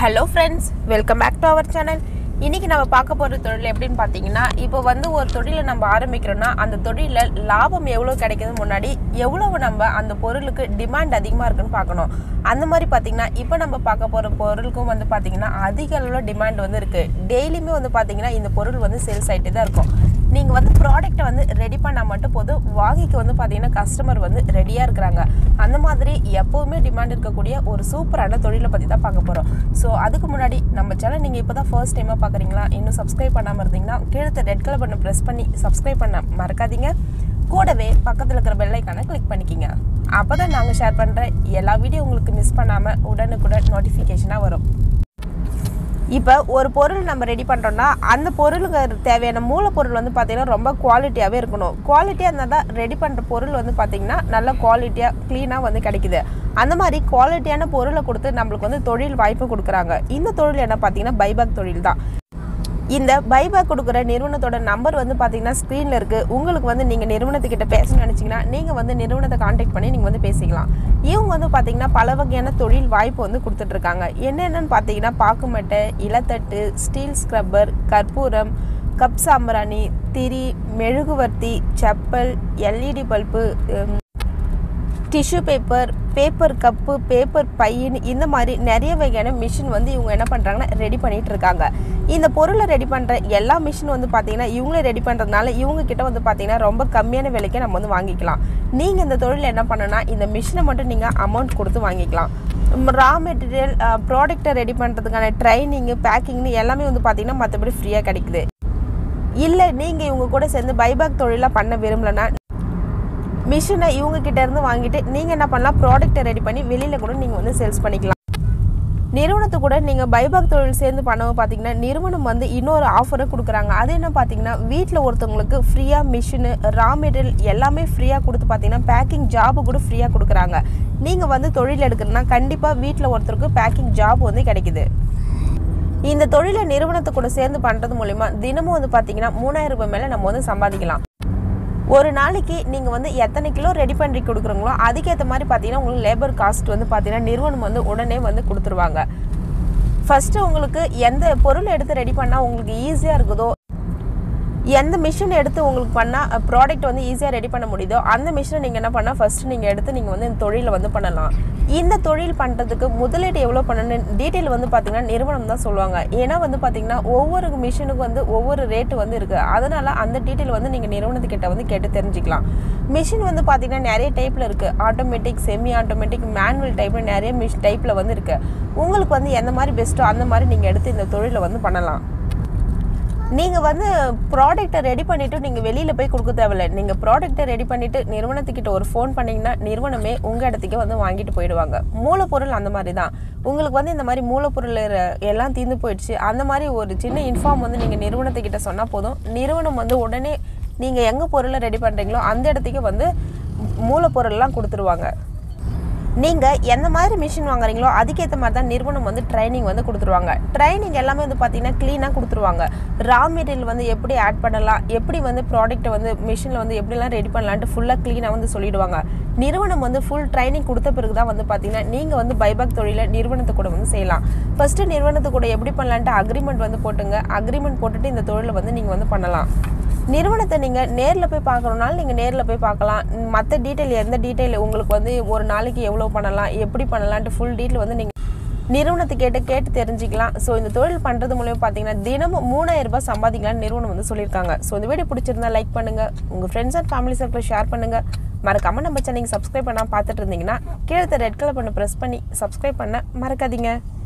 hello friends welcome back to our channel இன்றைக்கி நம்ம பார்க்க போகிற தொழில் எப்படின்னு பார்த்தீங்கன்னா இப்போ வந்து ஒரு தொழிலை நம்ம ஆரம்பிக்கிறோன்னா அந்த தொழிலில் லாபம் எவ்வளோ கிடைக்குது முன்னாடி எவ்வளவு நம்ம அந்த பொருளுக்கு டிமாண்ட் அதிகமாக இருக்குன்னு பார்க்கணும் அந்த மாதிரி பார்த்தீங்கன்னா இப்போ நம்ம பார்க்க போகிற பொருளுக்கும் வந்து பார்த்தீங்கன்னா அதிக அளவில் டிமாண்ட் வந்து இருக்குது டெய்லியுமே வந்து பார்த்தீங்கன்னா இந்த பொருள் வந்து சேல்ஸ் ஆகிட்டு தான் இருக்கும் நீங்கள் வந்து ப்ராடக்ட்டை வந்து ரெடி பண்ணால் மட்டும் போதும் வாங்கிக்க வந்து பார்த்தீங்கன்னா கஸ்டமர் வந்து ரெடியாக இருக்கிறாங்க அந்த மாதிரி எப்போவுமே டிமாண்ட் இருக்கக்கூடிய ஒரு சூப்பரான தொழிலை பற்றி தான் பார்க்க போகிறோம் ஸோ அதுக்கு முன்னாடி நம்ம சேனல் நீங்கள் இப்போ தான் ஃபர்ஸ்ட் டைமாக பார்க்குறீங்களா இன்னும் சப்ஸ்கிரைப் பண்ணாமல் இருந்தீங்கன்னா கீழே ரெட் கலர் பண்ண ப்ரெஸ் பண்ணி சப்ஸ்கிரைப் பண்ண மறக்காதீங்க கூடவே பக்கத்தில் இருக்கிற பெல் ஐக்கானை கிளிக் பண்ணிக்கிங்க அப்போ தான் நாங்கள் ஷேர் பண்ணுற எல்லா வீடியோ உங்களுக்கு மிஸ் பண்ணாமல் உடனுக்குடன் நோட்டிஃபிகேஷனாக வரும் இப்போ ஒரு பொருள் நம்ம ரெடி பண்ணுறோம்னா அந்த பொருளுக்கு தேவையான மூலப்பொருள் வந்து பார்த்திங்கன்னா ரொம்ப குவாலிட்டியாகவே இருக்கணும் குவாலிட்டியாக இருந்தால் தான் ரெடி பண்ணுற பொருள் வந்து பார்த்திங்கன்னா நல்ல குவாலிட்டியாக க்ளீனாக வந்து கிடைக்குது அந்த மாதிரி குவாலிட்டியான பொருளை கொடுத்து நம்மளுக்கு வந்து தொழில் வாய்ப்பு கொடுக்குறாங்க இந்த தொழில் என்ன பார்த்தீங்கன்னா பைபேக் தொழில் தான் இந்த பைபேக் கொடுக்குற நிறுவனத்தோட நம்பர் வந்து பார்த்தீங்கன்னா ஸ்க்ரீனில் இருக்குது உங்களுக்கு வந்து நீங்கள் நிறுவனத்துக்கிட்ட பேசணும்னு நினச்சிங்கன்னா நீங்கள் வந்து நிறுவனத்தை காண்டாக்ட் பண்ணி நீங்கள் வந்து பேசிக்கலாம் இவங்க வந்து பார்த்தீங்கன்னா பல வகையான தொழில் வாய்ப்பு வந்து கொடுத்துட்ருக்காங்க என்னென்னு பார்த்தீங்கன்னா பாக்குமட்டை இலத்தட்டு ஸ்டீல் ஸ்க்ரப்பர் கற்பூரம் கப் சாம்பிராணி திரி மெழுகுவர்த்தி chappal LED bulb tissue paper paper cup paper பையின் இந்த மாதிரி நிறைய வகையான மிஷின் வந்து இவங்க என்ன பண்ணுறாங்கன்னா ரெடி பண்ணிட்டு இருக்காங்க இந்த பொருளை ரெடி பண்ணுற எல்லா மிஷின் வந்து பார்த்தீங்கன்னா இவங்களே ரெடி பண்ணுறதுனால இவங்க கிட்ட வந்து பார்த்தீங்கன்னா ரொம்ப கம்மியான விலைக்கு நம்ம வந்து வாங்கிக்கலாம் நீங்கள் இந்த தொழில் என்ன பண்ணணும்னா இந்த மிஷினை மட்டும் நீங்கள் அமௌண்ட் கொடுத்து வாங்கிக்கலாம் ரா மெட்டீரியல் ப்ராடக்ட்டை ரெடி பண்ணுறதுக்கான ட்ரைனிங்கு பேக்கிங்னு எல்லாமே வந்து பார்த்தீங்கன்னா மற்றபடி ஃப்ரீயாக கிடைக்குது இல்லை நீங்கள் இவங்க கூட சேர்ந்து பைபேக் தொழிலாக பண்ண விரும்பலைன்னா மிஷினை இவங்க கிட்ட இருந்து வாங்கிட்டு நீங்கள் என்ன பண்ணலாம் ப்ராடக்ட்டை ரெடி பண்ணி வெளியில் கூட நீங்கள் வந்து சேல்ஸ் பண்ணிக்கலாம் நிறுவனத்து கூட நீங்கள் பைபாக் தொழில் சேர்ந்து பண்ணவும் பார்த்தீங்கன்னா நிறுவனம் வந்து இன்னொரு ஆஃபரை கொடுக்குறாங்க அது என்ன பார்த்தீங்கன்னா வீட்டில் ஒருத்தவங்களுக்கு ஃப்ரீயாக மிஷினு ரா மெட்டீரியல் எல்லாமே ஃப்ரீயாக கொடுத்து பார்த்தீங்கன்னா பேக்கிங் ஜாபு கூட ஃப்ரீயாக கொடுக்குறாங்க நீங்கள் வந்து தொழில் எடுக்கிறதுனா கண்டிப்பாக வீட்டில் ஒருத்தருக்கு பேக்கிங் ஜாப் வந்து கிடைக்குது இந்த தொழிலை நிறுவனத்து கூட சேர்ந்து பண்ணுறது மூலிமா தினமும் வந்து பார்த்தீங்கன்னா மூணாயிரம் ரூபாய் மேலே நம்ம வந்து சம்பாதிக்கலாம் ஒரு நாளைக்கு நீங்கள் வந்து எத்தனை கிலோ ரெடி பண்ணி கொடுக்குறீங்களோ அதுக்கேற்ற மாதிரி பார்த்தீங்கன்னா உங்களுக்கு லேபர் காஸ்ட் வந்து பார்த்தீங்கன்னா நிறுவனம் வந்து உடனே வந்து கொடுத்துருவாங்க ஃபஸ்ட்டு உங்களுக்கு எந்த பொருள் எடுத்து ரெடி பண்ணால் உங்களுக்கு ஈஸியாக இருக்குதோ எந்த மிஷின் எடுத்து உங்களுக்கு பண்ணால் ப்ராடக்ட் வந்து ஈஸியாக ரெடி பண்ண முடியுதோ அந்த மிஷினை நீங்கள் என்ன பண்ணால் ஃபஸ்ட்டு நீங்கள் எடுத்து நீங்கள் வந்து இந்த தொழிலை வந்து பண்ணலாம் இந்த தொழில் பண்ணுறதுக்கு முதலீடு எவ்வளோ பண்ணணும் டீட்டெயில் வந்து பார்த்திங்கன்னா நிறுவனம் தான் சொல்லுவாங்க ஏன்னா வந்து பார்த்திங்கன்னா ஒவ்வொரு மிஷினுக்கு வந்து ஒவ்வொரு ரேட்டு வந்து இருக்குது அதனால் அந்த டீட்டெயில் வந்து நீங்கள் நிறுவனத்துக்கிட்ட வந்து கேட்டு தெரிஞ்சுக்கலாம் மிஷின் வந்து பார்த்திங்கன்னா நிறைய டைப்பில் இருக்குது ஆட்டோமேட்டிக் செமி ஆட்டோமேட்டிக் மேனுவல் டைப்பில் நிறைய மிஷ் டைப்பில் வந்து இருக்குது உங்களுக்கு வந்து எந்த மாதிரி பெஸ்ட்டோ அந்த மாதிரி நீங்கள் எடுத்து இந்த தொழிலை வந்து பண்ணலாம் நீங்கள் வந்து ப்ராடக்ட்டை ரெடி பண்ணிவிட்டு நீங்கள் வெளியில் போய் கொடுக்க தேவையில்ல நீங்கள் ப்ராடக்ட்டை ரெடி பண்ணிவிட்டு நிறுவனத்துக்கிட்ட ஒரு ஃபோன் பண்ணிங்கன்னா நிறுவனமே உங்கள் இடத்துக்கே வந்து வாங்கிட்டு போயிடுவாங்க மூலப்பொருள் அந்த மாதிரி தான் உங்களுக்கு வந்து இந்த மாதிரி மூலப்பொருள் எல்லாம் தீர்ந்து போயிடுச்சு அந்த மாதிரி ஒரு சின்ன இன்ஃபார்ம் வந்து நீங்கள் நிறுவனத்துக்கிட்ட சொன்னால் போதும் நிறுவனம் வந்து உடனே நீங்கள் எங்கே பொருளை ரெடி பண்ணுறீங்களோ அந்த இடத்துக்கு வந்து மூலப்பொருள்லாம் கொடுத்துருவாங்க நீங்கள் எந்த மாதிரி மிஷின் வாங்குறீங்களோ அதுக்கேற்ற மாதிரி தான் நிறுவனம் வந்து ட்ரைனிங் வந்து கொடுத்துருவாங்க ட்ரைனிங் எல்லாமே வந்து பார்த்தீங்கன்னா க்ளீனாக கொடுத்துருவாங்க ரா மெட்டீரியல் வந்து எப்படி ஆட் பண்ணலாம் எப்படி வந்து ப்ராடக்ட்டை வந்து மிஷினில் வந்து எப்படிலாம் ரெடி பண்ணலான்ட்டு ஃபுல்லாக க்ளீனாக வந்து சொல்லிடுவாங்க நிறுவனம் வந்து ஃபுல் ட்ரைனிங் கொடுத்த பிறகு தான் வந்து பார்த்தீங்கன்னா நீங்கள் வந்து பைபாக் தொழிலை நிறுவனத்தை கூட வந்து செய்யலாம் ஃபஸ்ட்டு நிறுவனத்தை கூட எப்படி பண்ணலான்ட்டு அக்ரிமெண்ட் வந்து போட்டுங்க அக்ரிமெண்ட் போட்டுட்டு இந்த தொழிலை வந்து நீங்கள் வந்து பண்ணலாம் நிறுவனத்தை நீங்கள் நேரில் போய் பார்க்கணுனாலும் நீங்கள் நேரில் போய் பார்க்கலாம் மற்ற டீட்டெயில் எந்த டீட்டெயில் உங்களுக்கு வந்து ஒரு நாளைக்கு எவ்வளோ பண்ணலாம் எப்படி பண்ணலான்ட்டு ஃபுல் டீட்டெயில் வந்து நீங்கள் நிறுவனத்தை கேட்டு கேட்டு தெரிஞ்சுக்கலாம் ஸோ இந்த தொழில் பண்ணுறது மூலியம் பார்த்தீங்கன்னா தினமும் மூணாயிரம் ரூபாய் சம்பாதிக்கலாம்னு நிறுவனம் வந்து சொல்லியிருக்காங்க ஸோ இந்த வீடியோ பிடிச்சிருந்தா லைக் பண்ணுங்கள் உங்கள் friends and family circle share பண்ணுங்கள் மறக்காமல் நம்ம சேனல் சப்ஸ்கிரைப் பண்ணால் பார்த்துட்டு இருந்தீங்கன்னா கீழே ரெட் கலர் பண்ண ப்ரெஸ் பண்ணி சப்ஸ்கிரைப் பண்ண மறக்காதீங்க